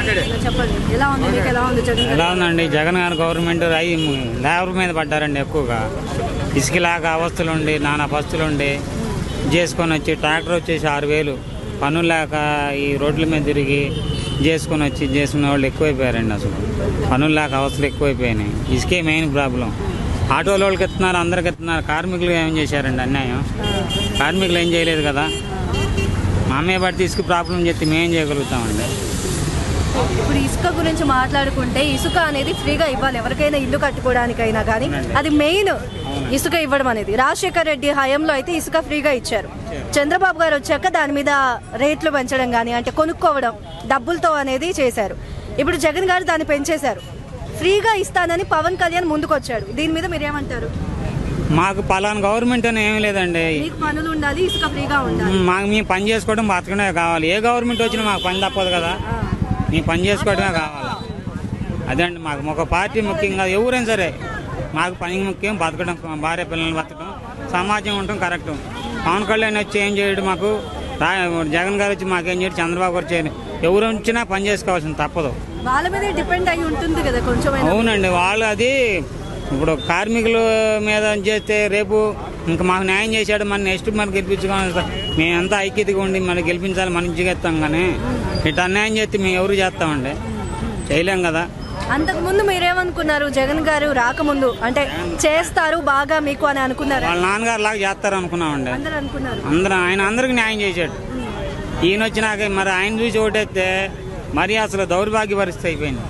ఇలా చెప్పండి ఎలా ఉంది మీకు ఎలా ఉంది జగన్ గారి ఎలా ఉందండి జగన్ గారి గవర్నమెంట్ అయి లేబర్ మీద పడ్డారండి ఎక్కువగా ఇసుకలాగా అవస్థలు ఉండి నానా పస్తులు ఉండి చేసుకొని వచ్చి ట్రాక్టర్ వచ్చేసి ఆరు వేలు పనులు లేక ఈ రోడ్ల మీద తిరిగి చేసుకొని వచ్చి చేసుకునే వాళ్ళు ఎక్కువైపోయారండి అసలు పనులు లేక అవస్థలు ఎక్కువైపోయినాయి ఇసుకే మెయిన్ ప్రాబ్లం ఆటోల వాళ్ళకి ఎత్తున్నారు అందరికి ఎత్తున్నారు కార్మికులు ఏం చేశారండి అన్యాయం కార్మికులు ఏం చేయలేదు కదా మా అమ్మాయి పడితే ఇసుక ప్రాబ్లం చెప్తే మేమేం చేయగలుగుతామండి ఇప్పుడు ఇసుక గురించి మాట్లాడుకుంటే ఇసుక అనేది ఫ్రీగా ఇవ్వాలి ఎవరికైనా ఇల్లు కట్టుకోవడానికైనా కానీ అది మెయిన్ ఇసుక ఇవ్వడం అనేది రాజశేఖర్ రెడ్డి హయాంలో అయితే ఇసుక ఫ్రీగా ఇచ్చారు చంద్రబాబు గారు వచ్చాక దాని మీద రేట్లు పెంచడం కానీ అంటే కొనుక్కోవడం డబ్బులతో అనేది చేశారు ఇప్పుడు జగన్ గారు దాన్ని పెంచేశారు ఫ్రీగా ఇస్తానని పవన్ కళ్యాణ్ ముందుకొచ్చాడు దీని మీద మీరు ఏమంటారు మాకు పలానా గవర్నమెంట్ అని ఏమీ లేదండి మీకు పనులు ఉండాలి ఇసుక ఫ్రీగా ఉండాలి మాకు మేము పని చేసుకోవడం బతకడమే కావాలి ఏ గవర్నమెంట్ వచ్చినా మాకు పని తప్పదు కదా మేము పని చేసుకోవడమే కావాలి అదే అండి మాకు ఒక పార్టీ ముఖ్యం కాదు ఎవరైనా సరే మాకు పని ముఖ్యం బతకడం భార్య పిల్లల్ని బతకడం సమాజం ఉండటం కరెక్ట్ పవన్ కళ్యాణ్ వచ్చి ఏం చేయడు మాకు రా జగన్ గారు వచ్చి మాకేం చేయడు చంద్రబాబు గారు చేయడు ఎవరు వచ్చినా పని చేసుకోవాల్సింది తప్పదు వాళ్ళ మీదే డిపెండ్ అయి ఉంటుంది కదా కొంచెమైనా అవునండి వాళ్ళు అది ఇప్పుడు కార్మికుల మీద చేస్తే రేపు ఇంకా మాకు న్యాయం చేశాడు మన నెక్స్ట్ మరి గెలిపించుకోవాలి మేమంతా ఐక్యతగా ఉండి మరి గెలిపించాలి మనం ఇచ్చేస్తాం కానీ ఇట్లా అన్యాయం చేస్తే మేము ఎవరు చేస్తామండి చేయలేం కదా అంతకు ముందు మీరేమనుకున్నారు జగన్ గారు రాకముందు అంటే చేస్తారు బాగా మీకు అని అనుకున్నారు వాళ్ళ నాన్నగారు లాగా చేస్తారు అనుకున్నామండి అందరు అనుకున్నారు అందరూ ఆయన అందరికి న్యాయం చేశాడు ఈయన వచ్చినాక మరి ఆయన చూసి ఓటేస్తే మరి అసలు దౌర్భాగ్య పరిస్థితి అయిపోయింది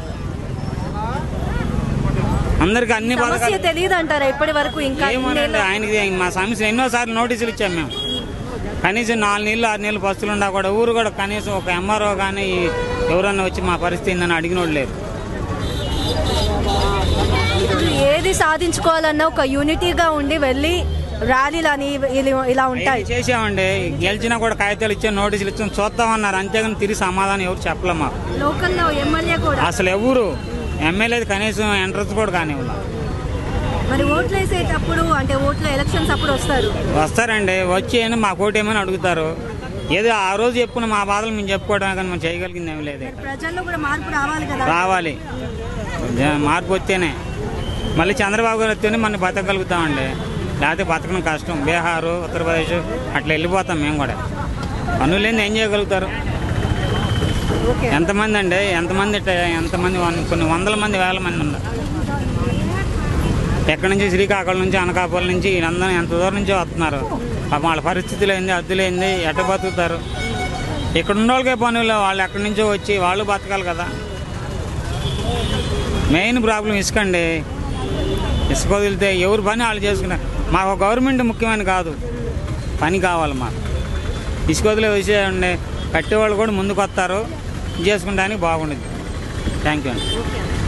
అందరికి అన్ని సమస్య పథకాలు తెలియదు అంటారా ఇప్పటి వరకు ఇంకా ఏమోనండి ఇన్నేళ్ళు- ఆయనకి మా సమస్య ఎన్నోసార్లు నోటీసులు ఇచ్చాం మేము కనీసం నాలుగు నెలలు ఆరు నెలలు పస్తులు ఉండా కూడా ఊరు కూడా కనీసం ఒక ఎంఆర్ఓ కానీ ఎవరన్నా వచ్చి మా పరిస్థితి ఏందని అడిగిన వాళ్ళు లేరు ఏది సాధించుకోవాలన్నా ఒక యూనిటీగా ఉండి వెళ్ళి ర్యాలీలు అని ఇలా- ఇలా ఉంటాయి అవి చేసామండి గెలిచినా కూడా కాగితాలు ఇచ్చాం నోటీసులు ఇచ్చాం చూద్దామన్నారు అంతేగాని తిరిగి సమాధానం ఎవరు చెప్పలే మాకు లోకల్లో ఎమ్మెల్యే కూడా అసలు ఎవరు ఎమ్మెల్యే కనీసం ఎంట్రన్స్ కూడా కానివ్వాలి మరి ఓట్లు వేసేటప్పుడు అంటే ఓట్ల ఎలక్షన్స్ అప్పుడు వస్తారు వస్తారండి వచ్చి ఏంటి మా కోటి ఏమని అడుగుతారు ఏదో ఆ రోజు చెప్పుకున్న మా బాధలు మేము చెప్పుకోవడమే కానీ మనం చేయగలిగింది ఏమి లేదు ప్రజల్లో కూడా మార్పు రావాలి కదా రావాలి జ- మార్పు వస్తేనే మళ్ళీ చంద్రబాబు గారు వస్తేనే మనం బతకగలుగుతామండి లేకపోతే బతకడం కష్టం బీహారు ఉత్తరప్రదేశ్ అట్లా వెళ్ళిపోతాం మేము కూడా పనులు లేని ఏం చేయగలుగుతారు ఓకే ఎంతమంది అండి ఎంతమంది ఇట్ట- ఎంతమంది వన్- కొన్ని వందల మంది వేల మంది ఉన్నారు ఎక్కడి నుంచి శ్రీకాకుళం నుంచి అనకాపల్లి నుంచి వీళ్ళందరూ ఎంత దూరం నుంచో వస్తున్నారు పాపం వాళ్ళ పరిస్థితులు ఏంది అద్దులు ఏంది ఎట్ట బతుకుతారు ఇక్కడ ఉన్న వాళ్ళకే పనులు వాళ్ళు ఎక్కడి నుంచో వచ్చి వాళ్ళు బతకాలి కదా మెయిన్ ప్రాబ్లం ఇసుకండి ఇసుక వదిలితే ఎవరు పని వాళ్ళు చేసుకున్నారు మాకు గవర్నమెంట్ ముఖ్యమైన కాదు పని కావాలి మాకు ఇసుక వదిలే విషయం కట్టేవాళ్ళు కూడా ముందుకు వస్తారు చేసుకుంటానికి బాగుంటుంది థ్యాంక్ యూ అండి ఓకే